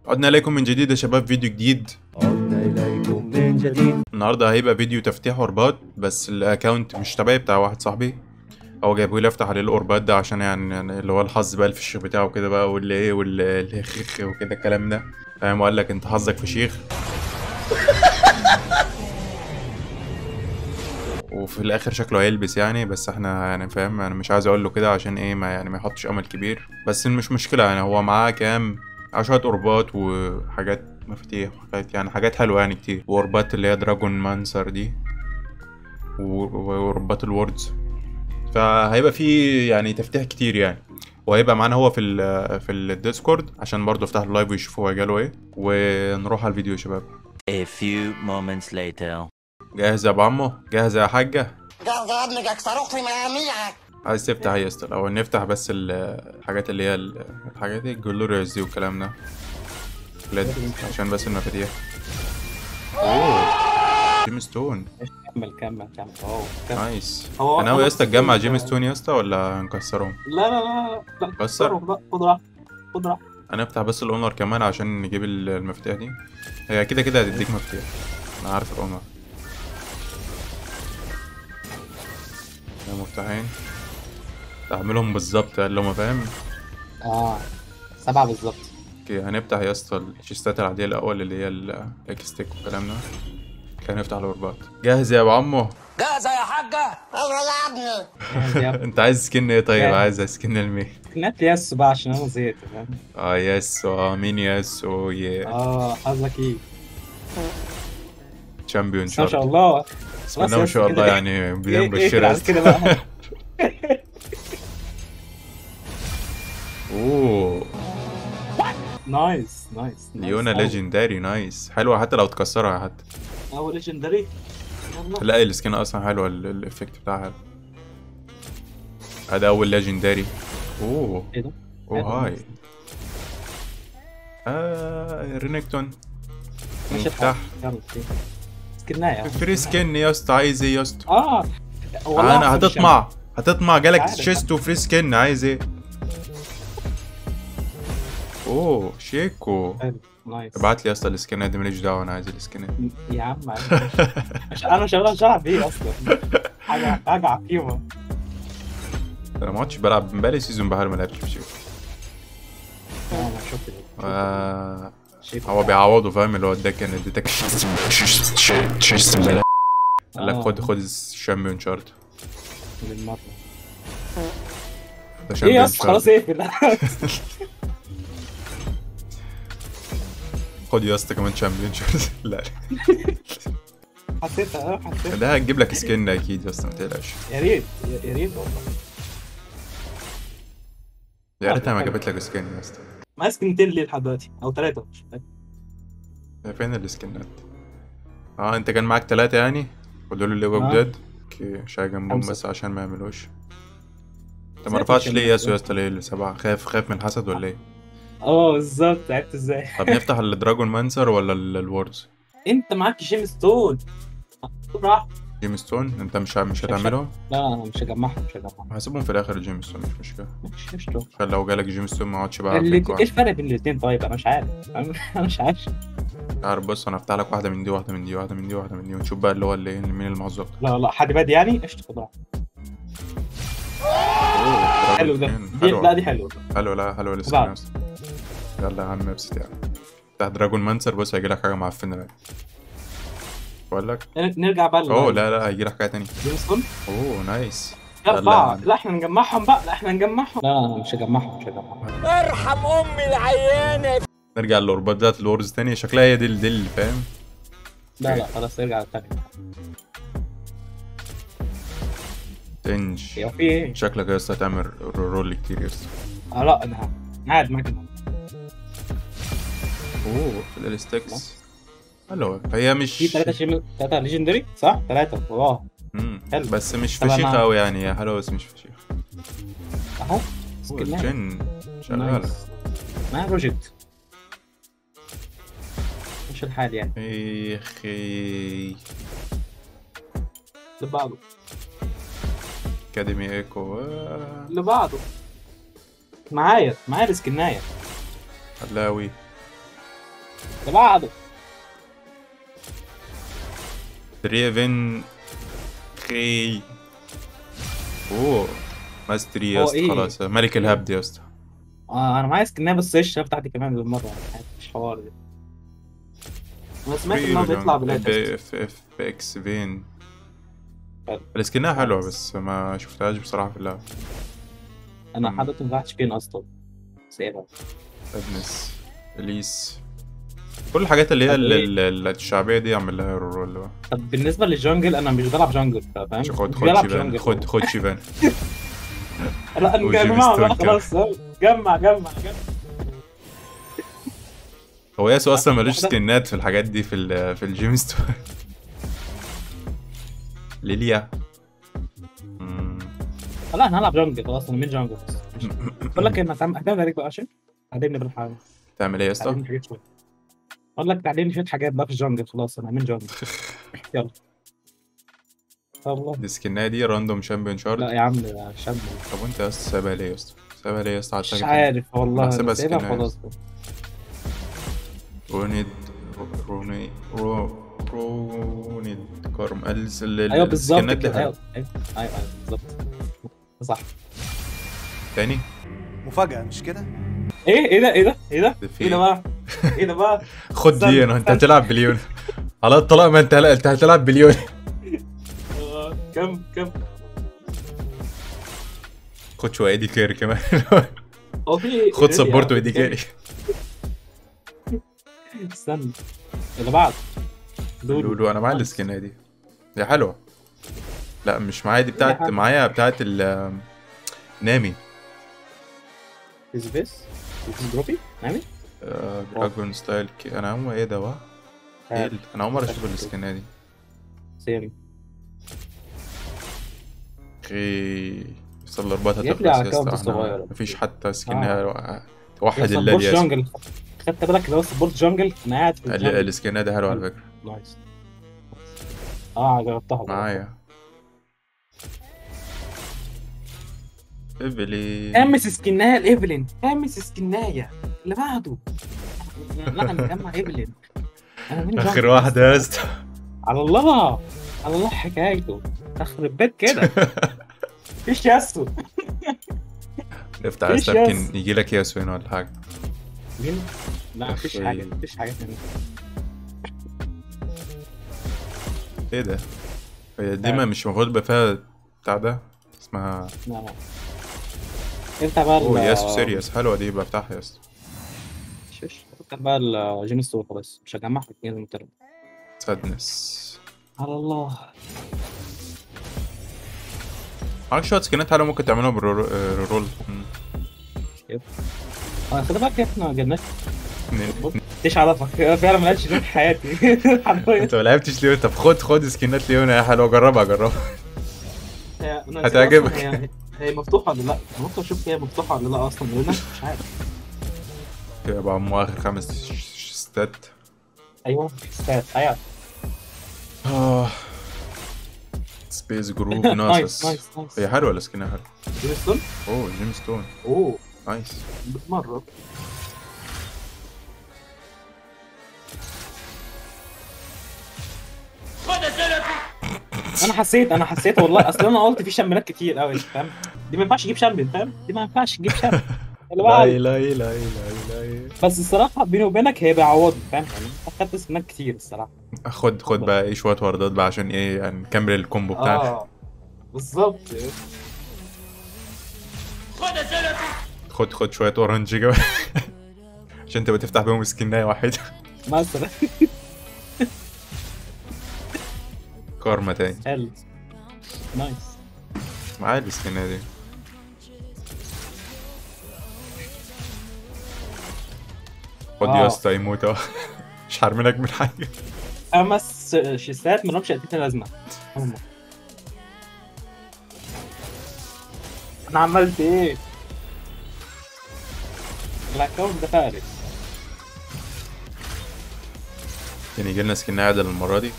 عدنا اليكم من جديد يا شباب فيديو جديد عدنا إليكم من جديد النهارده هيبقى فيديو تفتيح اوربات بس الاكونت مش تبعي بتاع واحد صاحبي هو جايبه لي افتح عليه الاوربات ده عشان يعني, يعني اللي هو الحظ بقى الفشيخ بتاعه كده بقى واللي ايه واللي خيخ وكده الكلام ده فاهم وقال لك انت حظك فشيخ وفي الاخر شكله هيلبس يعني بس احنا يعني فاهم انا مش عايز اقول له كده عشان ايه ما يعني ما يحطش امل كبير بس مش مشكله يعني هو معاه كام عشرة اوربات وحاجات مفاتيح وحاجات يعني حاجات حلوه يعني كتير واوربات اللي هي دراجون مانسر دي و- واوربات الوردز فهيبقى في يعني تفتيح كتير يعني وهيبقى معانا هو في ال في الديسكورد عشان برضه افتح اللايف ويشوفوا هو جاله ايه ونروح على الفيديو يا شباب A few moments later. جاهز يا ابو عمو جاهز يا حاجه جاهز يا ابني جاك صاروخ في مياميك عايز تفتح ايه يا اسطى الاول نفتح بس ال- الحاجات اللي هي ال- الحاجات دي الجلوريوس دي والكلام ده ليد عشان بس المفاتيح اوه جيم ستون كمل كمل كمل اهو كمل. نايس هو- انا ناوي يا هو اسطى تجمع بس- جيم ستون يا اسطى ولا نكسرهم لا لا لا لا لا كسر؟ كسره، لا خد راحتك خد راحتك انا افتح بس الاونر كمان عشان نجيب ال- المفاتيح دي هي كده كده هتديك مفاتيح انا عارف الاونر ده مفتاحين تعملهم بالظبط اللي هما فاهم اه سبعة بالظبط اوكي هنفتح يا اسطى الشيستات العادية الأول اللي هي الاكستيك والكلام ده كان نفتح الأوربات جاهز يا أبو عمو جاهزة يا حاجة ايوه يا ابني جاهز يا ابني. أنت عايز سكن إيه طيب جاهز. عايز سكن المي كنت ياسو بقى عشان انا زهقت فاهم اه يس اه مين يس او يا اه حظك ايه تشامبيون بس ما شاء شارت الله بسم الله ما شاء الله يعني بداية ايه مبشرة كده يا على اسطى. كده بقى اوه نايس نايس ليونا نايس. ليجنداري نايس حلوة حتى لو تكسرها حتى هو ليجندري يلا لا السكين اصلا حلوة ال- الايفكت بتاعها حلو هذا اول ليجنداري اوه ايه ده؟ اوه حلو. هاي آه رينكتون ماشي مفتاح الحال. يلا اوكي. سكناية فري سكين يا اسطى عايز ايه يا اسطى اه والله انا مش هتطمع هتطمع جالك عارف. تشيست وفري سكين عايز ايه اوه شيكو حلو نايس ابعت لي يا اسطى السكنات دي ماليش دعوه انا عايز السكنات يا عم مش انا مش مش هلعب بيه اصلا حاجه حاجه عقيمه انا ما عدتش بلعب بقالي سيزون بحال ما لعبتش بشيكو انا شفت آه شيء هو بيعوضه فاهم اللي هو اداك كان اديتك قال لك خد خد الشامبيون شارت بالمره ده ايه يا شامبيون اسطى خلاص شارت اقفل خد يا اسطى كمان شامبيون شارت لا حسيتها اه حسيتها ده هتجيب لك سكين اكيد يا اسطى ما تقلقش يا ريت يا- يا ريت والله يا ريتها ما جابت لك سكين يا اسطى ماسك 200 ليه لحد دلوقتي او ثلاثه مش فاكر. فين السكنات اه انت كان معاك ثلاثة يعني ودول اللي هو آه. جداد اوكي شاي جنبهم خمسة. بس عشان ما يعملوش انت ما ازاي رفعتش تمشي ليه ياسو يا الناس اسطى ليه السبعة خايف خايف من الحسد ولا ايه اه بالظبط عرفت ازاي طب نفتح الدراجون مانسر ولا ال- الوردز انت معاك جيم ستون راح جيم ستون انت مش مش هتعملهم لا انا مش هجمعهم مش هجمعهم هسيبهم في الاخر الجيم ستون مش مشكلة مش قشطه عشان لو جالك جيم ستون ما اقعدش بقى اللي- عارفينكوا ايه الفرق بين الاثنين طيب انا مش عارف انا مش عارف عارف بص انا هفتح لك واحدة من دي واحدة من دي واحدة من دي واحدة من دي ونشوف بقى اللي هو اللي ايه مين المعظم لا لا حد بادي يعني قشطه خد راحتك. حلو ده دي حلو لا دي حلوه حلو لا حلو لسه بعد. نفس يلا يا عم ابسط يعني بتاع دراجون مانسر بص هيجي لك حاجه معفنه بقى بقول لك نرجع بقى اوه لا لا هيجي لك حاجه تانية جيم ستون اوه نايس لا لا، بقى لا. لا احنا نجمعهم بقى لا احنا نجمعهم لا لا مش هجمعهم مش هجمعهم ارحم امي العيانة نرجع للاوربات بتاعت الورز تاني شكلها هي دي ال- دي اللي فاهم لا لا خلاص ارجع للتاني تنج هو في ايه؟ شكلك يا اسطى هتعمل رول كتير يا اسطى اه لا انا قاعد معاك أنا. اوه في الستكس حلو هي مش في ثلاثة شيم ثلاثة ليجندري صح؟ ثلاثة والله مم. حلو. بس مش طب أنا- فشيخه قوي يعني هي حلوه بس مش فشيخه اهو أوه، سكنات. الجن شغاله نايس. معايا بروجكت مش الحال يعني يا اخي اللي بعده اكاديمي ايكو آه، اللي بعده معايا معايا السكناية حلاوي اللي بعده دريفن خي اوه ماستري يا هو اسطى إيه؟ خلاص ملك الهبد يا اسطى آه انا معايا سكنها بس الشبه بتاعتي كمان بالمره يعني مش حوار دي انا سمعت ان هو بيطلع بلاي اف اف اكس فين حلو. السكنها حلوه بس ما شفتهاش بصراحه في اللعبه انا حضرتك ما فتحتش فين اصلا سيبها ادنس اليس كل الحاجات اللي هي طب ال- إيه؟ ال- ال- الشعبيه دي اعمل لها رول بقى طب بالنسبه للجونجل انا مش بلعب جونجل فاهم خد مش خد بلعب شيفان جونجل. خد خد شيفان لا يا وجيمي جماعه بقى ستون كمان. خلاص جمع جمع جمع هو ياسو اصلا ملوش واحدة. سكنات في الحاجات دي في ال في الجيم ستور ليليا مم. لا انا هلعب جونجل خلاص انا مين جونجل بس ماشي. بقول لك ايه ما تعمل هعتمد عليك بقى عشان تعلمني بالحاجه تعمل ايه يا اسطى؟ تعلمني حاجات شويه اقول لك تعلمني شويه حاجات بقى في الجونجل خلاص انا مين جونجل يلا والله دي سكنها دي راندوم شامبيون لا شارد يا عم يا شاب طب وانت يا اسطى سايبها ليه يا اسطى؟ سايبها ليه يا اسطى مش عشان عارف والله بحسبها أنا سايبها سكنات. خلاص رونيد روني رو رونيد كارم ال- ال- ايوه بالظبط السكنات دي كده ايوه حلوة. ايوه ايوه أيوة، بالظبط صح تاني مفاجأة مش كده؟ ايه ايه ده ايه ده ايه ده ده في ايه ده بقى ايه ده بقى خد استنى، دي انا انت استنى. هتلعب بليون على الطلاق ما انت انت هتلعب بليون آه، كم كم خد شويه ايدي كيري كمان هو في خد إيه سبورت يا- وايدي كيري استنى اللي بعد لولو لولو انا معايا السكنه دي هي حلوه لا مش معايا دي بتاعت حاجة. معايا بتاعت ال نامي از بيس از دروبي نعمل آه، دراجون ستايل كي. انا هم ايه ده بقى ايه ال- انا اول مره اشوف السكنه دي سيري اخي بس الاربات جاب هتخلص لي يا على اسطى كاونت احنا صغيرة. مفيش حتى سكنها توحد يا الله سبورت دي جونجل خدت بالك لو سبورت جونجل انا قاعد في الجونجل السكنه دي حلوه على فكره نايس اه جربتها بقى. معايا ابلي امس سكنايه الايفلين امس سكنايه اللي بعده لا انا مجمع ايفلين انا مين اخر جونجل؟ واحده يا اسطى على الله على الله حكايته اخرب بيت كده مفيش ياسو افتح فيش استف ياس. يمكن يجي لك ياس هنا ولا حاجه مين لا مفيش أخي. حاجه مفيش حاجه تانية ايه ده هي دي ما مش المفروض يبقى فيها بتاع ده اسمها لا لا انت بقى اوه ال- ياسو سيريس حلوه دي بفتحها يا اسطى شش انت بقى الجيم ستور خلاص مش هجمع لك اتنين المترم سادنس على الله معاك شويه سكنات حلوه ممكن تعملها بالرول اه خد بالك احنا جنات اتنين ايش عرفك أنا فعلا ما لعبتش ليون في حياتي حرفيا انت ما لعبتش ليون طب خد خد سكنات ليون يا حلوه جربها جربها هي- أنا نسيت هتعجبك. أصلاً هي هي مفتوحه ولا لا؟ أنا ممكن اشوف هي مفتوحه ولا لا اصلا لان أنا مش عارف كده بقى مو اخر خمس ش- ستات ايوه ستات ايوه اه سبيس جروب نايس ناسس نايس نايس هي حلوه السكنها حلوه جيم ستون اوه جيم ستون اوه نايس بتمرر انا حسيت انا حسيت والله اصل انا قلت في شامبيونات كتير قوي فاهم دي ما ينفعش تجيب شامبيون فاهم دي ما ينفعش تجيب شامبيون اللي لا بعد لا لا لا لا بس الصراحه بيني وبينك هي بيعوضني فاهم يعني أنت خدت سكنات كتير الصراحه خد خد بقى ايه شويه وردات بقى عشان ايه يعني نكمل الكومبو بتاعنا اه بالظبط خد خد شويه اورنج كمان عشان تبقى تفتح بيهم سكنايه واحده مثلا كارما تاني حلو نايس معايا السكنه دي خد يا آه. اسطى يموت اهو مش حارمينك من حاجه خمس شيسات ما لهمش قد لازمه هم انا عملت ايه؟ الاكونت ده فارق يعني يجي لنا سكنايه عدل المره دي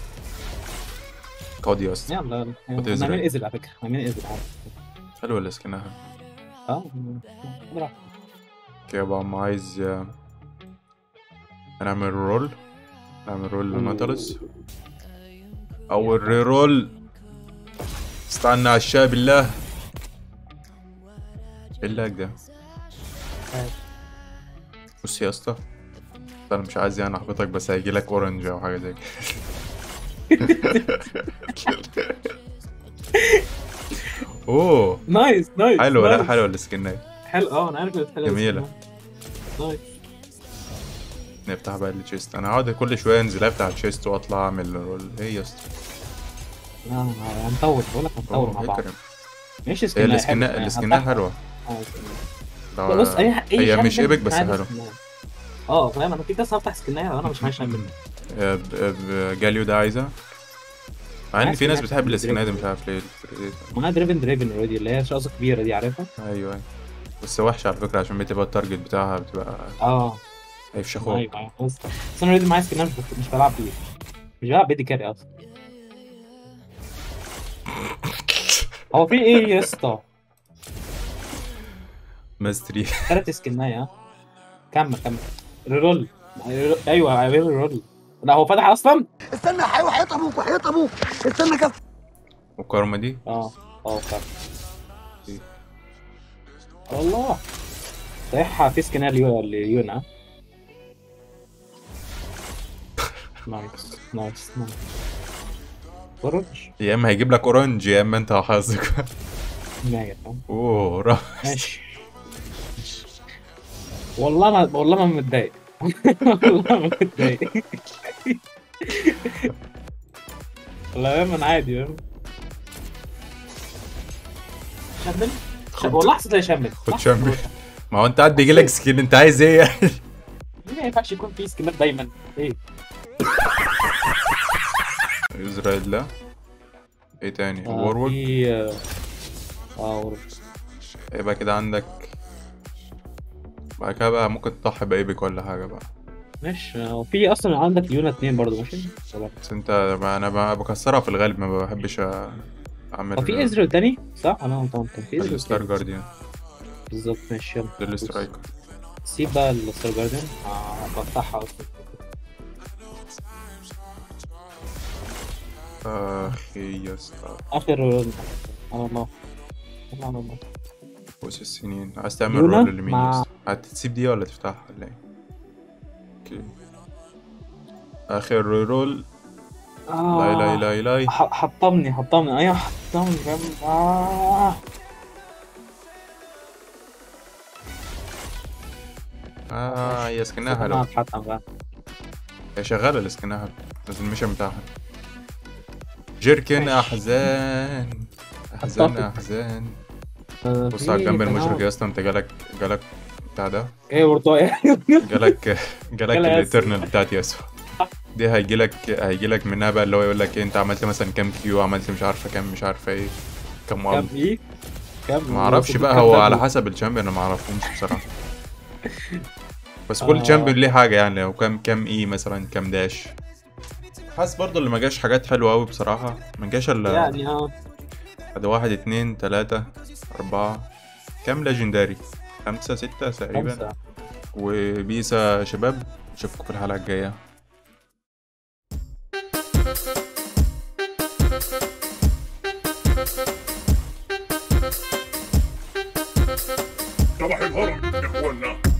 خد يا اسطى يلا يلا خد احنا إزرق. عاملين ازل على فكره عاملين ازل عادي حلوه السكنايه اه براحتك. كده بقى عم عايز هنعمل رول نعمل رول لناتالس او الريرول استنى على الشاي بالله ايه اللاج ده بص يا اسطى انا مش عايز يعني احبطك بس هيجي لك اورنج او حاجه زي كده اوه نايس نايس حلوه لا نايس. حلوه السكنات حلو اه انا عارف إنها حلوه جميلة. نايس نفتح بقى التشيست انا هقعد كل شويه انزل افتح التشيست واطلع اعمل رول ايه يا اسطى آه، هنطول بقول لك هنطول أوه، مع بعض اكرم ماشي هي سكنها السكنات السكنات حلوه لا لو- بص اي اي هي شاب مش ايبك بس عادي حلو سكنها. اه فاهم انا في كاس هفتح سكنايه وانا مش عايش منه آه، ب- ب- جاليو ده عايزه مع ان عايز في ناس سكنات بتحب دريفن. السكنات دي مش عارف ليه معاها دريفن دريفن اوريدي اللي هي شخص كبيره دي عارفها ايوه ايوه بس وحشه على فكره عشان بتبقى التارجت بتاعها بتبقى اه هيفشخوك ايوه ايوه بص بس انا اوريدي معايا سكنايه مش بت- مش بلعب بيه مش بلعب بيدي كاري اصلا هو في ايه يا اسطى؟ ماستري ثلاث سكنايه ها كمل كمل ريرول ايوه عامل ريرول لا هو فتح اصلا؟ استنى هيروح حيط ابوك وحيط ابوك استنى كده والكارما دي اه اه فعلا والله صحيح في سكنايه ليو- ليونا نايس نايس نايس اورنج يا اما هيجيب لك اورنج يا اما انت وحظك نايس فاهم اوه راح ماشي والله ما والله ما متضايق والله ما متضايق والله يا انا عادي فاهم شمل شمل. والله حسيت زي شمل خد شامبي ما هو انت قاعد بيجي لك سكين انت عايز ايه يعني ليه ما ينفعش يكون في سكنات دايما ايه اسرائيل لا ايه تاني آه، وورورك في اه اه وورورك يبقى كده عندك بعد كده بقى ممكن تضحي بايبك ولا حاجه بقى ماشي آه، وفي اصلا عندك ليونا اتنين برضه ماشي ولا- بس انت ما انا ب- بكسرها في الغالب ما بحبش أ- اعمل هو في ازريل تاني صح انا غلطان كان في ازريل الستار تاني. جارديان بالظبط ماشي يلا ده الاسترايكر سيب بقى الستار جاردن آه، بفتحها اصلا اخي يا اسطى اخر على الله على الله بص السنين عايز تعمل لونا رول لمين مع- يا اسطى؟ هتسيب دي ولا تفتحها ولا ايه اوكي اخر رول لا لا لا لا ح- حطمني حطمني ايوه حطمني فاهم آه. اه هي سكنها انا حلو هتحطم بقى هي شغاله السكنها حلو بس الميشن بتاعها جيركن ماشي. احزان احزان أتفق. احزان آه، بص في على الجنب تنوع. المشرق يا اسطى انت جالك جالك بتاع ده ايه برضه جالك جالك جالها الاترنال بتاعت ياسو دي هيجيلك هيجيلك منها بقى اللي هو يقول لك ايه انت عملت مثلا كام كيو عملت مش عارفه كام مش عارفه ايه كام كم وال ايه كم ما اعرفش بقى هو على حسب الشامبيون انا ما اعرفهمش بصراحه بس كل آه. شامبيون ليه حاجه يعني لو كام كام اي مثلا كام داش حاسس برضو اللي ما جاش حاجات حلوه قوي بصراحه ما جاش الا يعني اه ده واحد اتنين تلاتة أربعة كام ليجنداري خمسة ستة تقريبا خمسة وبيسا يا شباب اشوفكم في الحلقة الجاية صباح الهرم يا اخوانا